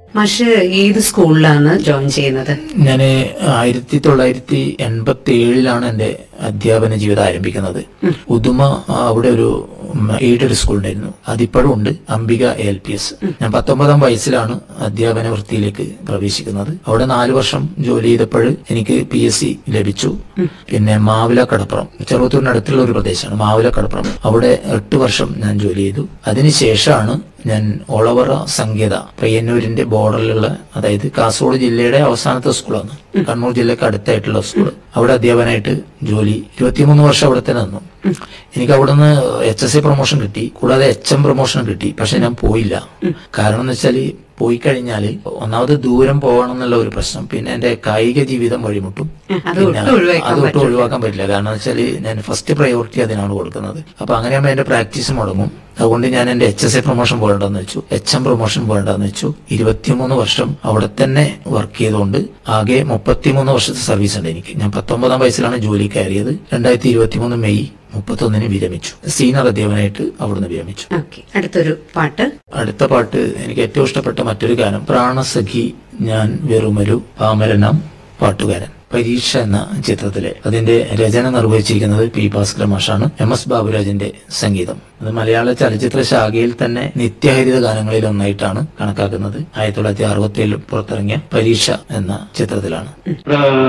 മാഷ് ഏത് സ്കൂളിലാണ് ജോയിൻ ചെയ്യുന്നത് ഞാൻ ആയിരത്തി തൊള്ളായിരത്തി എൺപത്തി ഏഴിലാണ് എന്റെ അധ്യാപന ജീവിതം ആരംഭിക്കുന്നത് ഉദുമ ആ, അവിടെ ഒരു എയ്ഡഡ് സ്കൂൾ ഉണ്ടായിരുന്നു അതിപ്പോഴും ഉണ്ട് അംബിക എൽ പി എസ് ഞാൻ പത്തൊമ്പതാം വയസ്സിലാണ് അധ്യാപന വൃത്തിയിലേക്ക് പ്രവേശിക്കുന്നത് അവിടെ നാലു വർഷം ജോലി ചെയ്തപ്പോൾ എനിക്ക് പി എസ് സി ലഭിച്ചു പിന്നെ മാവില കടപ്പുറം ചെറുത്തൂരിനടുത്തുള്ള ഒരു പ്രദേശമാണ് മാവില കടപ്പുറം അവിടെ എട്ട് വർഷം ഞാൻ ജോലി ചെയ്തു അതിനുശേഷമാണ് ഞാൻ ഒളവറ സംഗീത പയ്യന്നൂരിന്റെ ബോർഡറിലുള്ള അതായത് കാസർഗോഡ് ജില്ലയുടെ അവസാനത്തെ സ്കൂളാണ് കണ്ണൂർ ജില്ലക്ക് അടുത്തായിട്ടുള്ള സ്കൂൾ അവിടെ അധ്യാപനായിട്ട് ജോലി ഇരുപത്തിമൂന്ന് വർഷം അവിടെ തന്നെ നിന്നു എനിക്ക് അവിടെ നിന്ന് എച്ച് എസ് സി പ്രൊമോഷൻ കിട്ടി കൂടാതെ എച്ച് എം പ്രൊമോഷൻ കിട്ടി പക്ഷെ ഞാൻ പോയില്ല കാരണം എന്ന് വെച്ചാല് പോയി കഴിഞ്ഞാല് ഒന്നാമത് ദൂരം പോകണം എന്നുള്ള ഒരു പ്രശ്നം പിന്നെ എന്റെ കായിക ജീവിതം വഴിമുട്ടും അത് പിന്നെ ഒട്ടും ഒഴിവാക്കാൻ അതൊട്ടും പറ്റില്ല. ഒഴിവാക്കാൻ പറ്റില്ല കാരണം വെച്ചാൽ ഞാൻ ഫസ്റ്റ് പ്രയോറിറ്റി അതിനാണ് കൊടുക്കുന്നത് അപ്പൊ അങ്ങനെയാകുമ്പോൾ എന്റെ പ്രാക്ടീസ് മുടങ്ങും അതുകൊണ്ട് ഞാൻ എന്റെ എച്ച് എസ് എ പ്രൊമോഷൻ പോകണ്ടെന്ന് വെച്ചു എച്ച് എം പ്രൊമോഷൻ പോകണ്ടെന്ന് വെച്ചു ഇരുപത്തിമൂന്ന് വർഷം അവിടെ തന്നെ വർക്ക് ചെയ്തുകൊണ്ട് ആകെ മുപ്പത്തിമൂന്ന് വർഷത്തെ സർവീസ് ഉണ്ട് എനിക്ക് ഞാൻ പത്തൊമ്പതാം വയസ്സിലാണ് ജോലി കയറിയത് രണ്ടായിരത്തി ഇരുപത്തിമൂന്ന് മെയ് മുപ്പത്തൊന്നിന് വിരമിച്ചു സീനിയർ അധ്യാപനായിട്ട് അവിടുന്ന് വിരമിച്ചു ഓക്കെ അടുത്തൊരു പാട്ട് അടുത്ത പാട്ട് എനിക്ക് ഏറ്റവും ഇഷ്ടപ്പെട്ട മറ്റൊരു ഗാനം പ്രാണസഖി ഞാൻ വെറുമൊരു പാമരനാം പാട്ടുകാരൻ പരീക്ഷ എന്ന ചിത്രത്തിലെ അതിന്റെ രചന നിർവഹിച്ചിരിക്കുന്നത് പി ഭാസ്കര മാഷാണ് എം എസ് ബാബുരാജിന്റെ സംഗീതം അത് മലയാള ചലച്ചിത്ര ശാഖയിൽ തന്നെ നിത്യഹരിത ഗാനങ്ങളിൽ ഒന്നായിട്ടാണ് കണക്കാക്കുന്നത് ആയിരത്തി തൊള്ളായിരത്തി അറുപത്തി ഏഴിൽ പുറത്തിറങ്ങിയ പരീക്ഷ എന്ന ചിത്രത്തിലാണ്